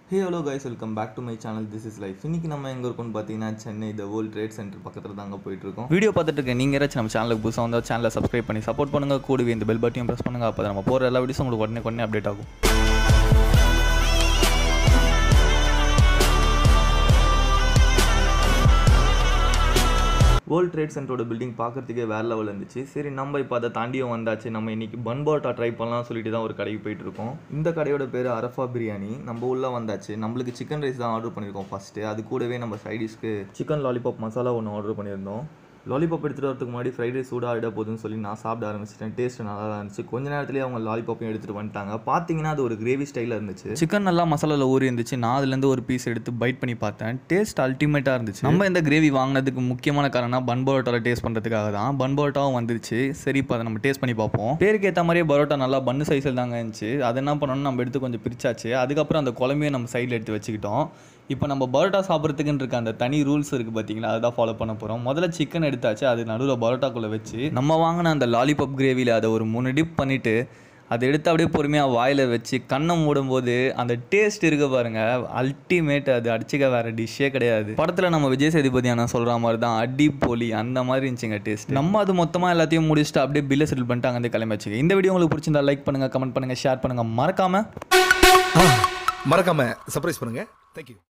hey hello guys welcome back to my channel this is life இன்னைக்கு நம்ம எங்கே இருக்கோம்னு பார்த்தீங்கன்னா Chennai the world trade centre பக்கத்தில் தாங்க போயிட்டு இருக்கோம் வீடியோ பார்த்துட்டு இருக்க நீங்கள் யாராச்சும் நம்ம சேனலுக்கு புதுசாக வந்தால் சேனலை சப்ஸ்கிரைப் பண்ணி சப்போர்ட் பண்ணுங்க கூடவே இந்த பெல் பட்டியும் ப்ரெஸ் பண்ணுங்க அப்போ நம்ம போகிற எல்லா வீடியோஸும் உங்களுக்கு உடனே உடனே அப்டேட் ஆகும் வேர்ல்ட் ட்ரேட் சென்டரோட பில்டிங் பார்க்கறதுக்கே வேற லெவல் இருந்துச்சு சரி நம்ம இப்போ அதை தாண்டியும் வந்தாச்சு நம்ம இன்னைக்கு பன் பரோட்டா ட்ரை பண்ணலாம் சொல்லிட்டு தான் ஒரு கடைக்கு போயிட்டு இருக்கோம் இந்த கடையோட பேர் அரஃபா பிரியாணி நம்ம உள்ள வந்தாச்சு நம்மளுக்கு சிக்கன் ரைஸ் தான் ஆர்டர் பண்ணியிருக்கோம் ஃபஸ்ட்டு அது கூடவே நம்ம சைடிஷ்க்கு சிக்கன் லாலிபாப் மசாலா ஒன்று ஆர்டர் பண்ணியிருந்தோம் லாலிபாப் எடுத்துகிட்டு வரதுக்கு முன்னாடி ஃப்ரைட் ரைஸ் சூடாக ஆகிட போகுதுன்னு சொல்லி நான் சாப்பிட ஆரம்பிச்சிட்டேன் டேஸ்ட் நல்லா தான் இருந்துச்சு கொஞ்ச நேரத்துலேயே அவங்க லாலிபாப்பையும் எடுத்துகிட்டு வந்துட்டாங்க பார்த்தீங்கன்னா அது ஒரு கிரேவி ஸ்டைலில் இருந்துச்சு சிக்கன் நல்லா மசாலாவில் ஊறி இருந்துச்சு நான் அதுலேருந்து ஒரு பீஸ் எடுத்து பைட் பண்ணி பார்த்தேன் டேஸ்ட் அல்டிமேட்டாக இருந்துச்சு நம்ம இந்த கிரேவி வாங்கினதுக்கு முக்கியமான காரணம் பன் பரோட்டாவில் டேஸ்ட் பண்ணுறதுக்காக தான் பன் பரோட்டாவும் வந்துருச்சு சரி இப்போ அதை நம்ம டேஸ்ட் பண்ணி பார்ப்போம் பேருக்கு ஏற்ற மாதிரியே பரோட்டா நல்லா பன்னு சைஸில் தாங்க இருந்துச்சு அது என்ன பண்ணணும்னு நம்ம எடுத்து கொஞ்சம் பிரிச்சாச்சு அதுக்கப்புறம் அந்த குழம்பையும் நம்ம சைடில் எடுத்து வச்சுக்கிட்டோம் இப்போ நம்ம பரோட்டா சாப்பிட்றதுக்குன்னு இருக்க அந்த தனி ரூல்ஸ் இருக்குது பார்த்தீங்களா அதுதான் ஃபாலோ பண்ண போகிறோம் முதல்ல சிக்கன் எடுத்தாச்சு அது நடுவில் பரோட்டாக்குள்ளே வச்சு நம்ம வாங்கின அந்த லாலிபாப் கிரேவியில் அதை ஒரு மூணு டிப் பண்ணிவிட்டு அதை எடுத்து அப்படியே பொறுமையாக வாயில் வச்சு கண்ணை மூடும்போது அந்த டேஸ்ட் இருக்க பாருங்க அல்டிமேட் அது அடிச்சுக்க வேற டிஷ்ஷே கிடையாது படத்தில் நம்ம விஜய் சேதுபதி அண்ணா சொல்கிற மாதிரி தான் அடி போலி அந்த மாதிரி இருந்துச்சுங்க டேஸ்ட் நம்ம அது மொத்தமாக எல்லாத்தையும் முடிச்சுட்டு அப்படியே பில்லை செட்டில் பண்ணிட்டு அங்கே கிளம்பி வச்சுக்க இந்த வீடியோ உங்களுக்கு பிடிச்சிருந்தா லைக் பண்ணுங்கள் கமெண்ட் பண்ணுங்கள் ஷேர் பண்ணுங்கள் மறக்காமல் மறக்காம சர்ப்ரைஸ் பண்ணுங்க தேங்க்யூ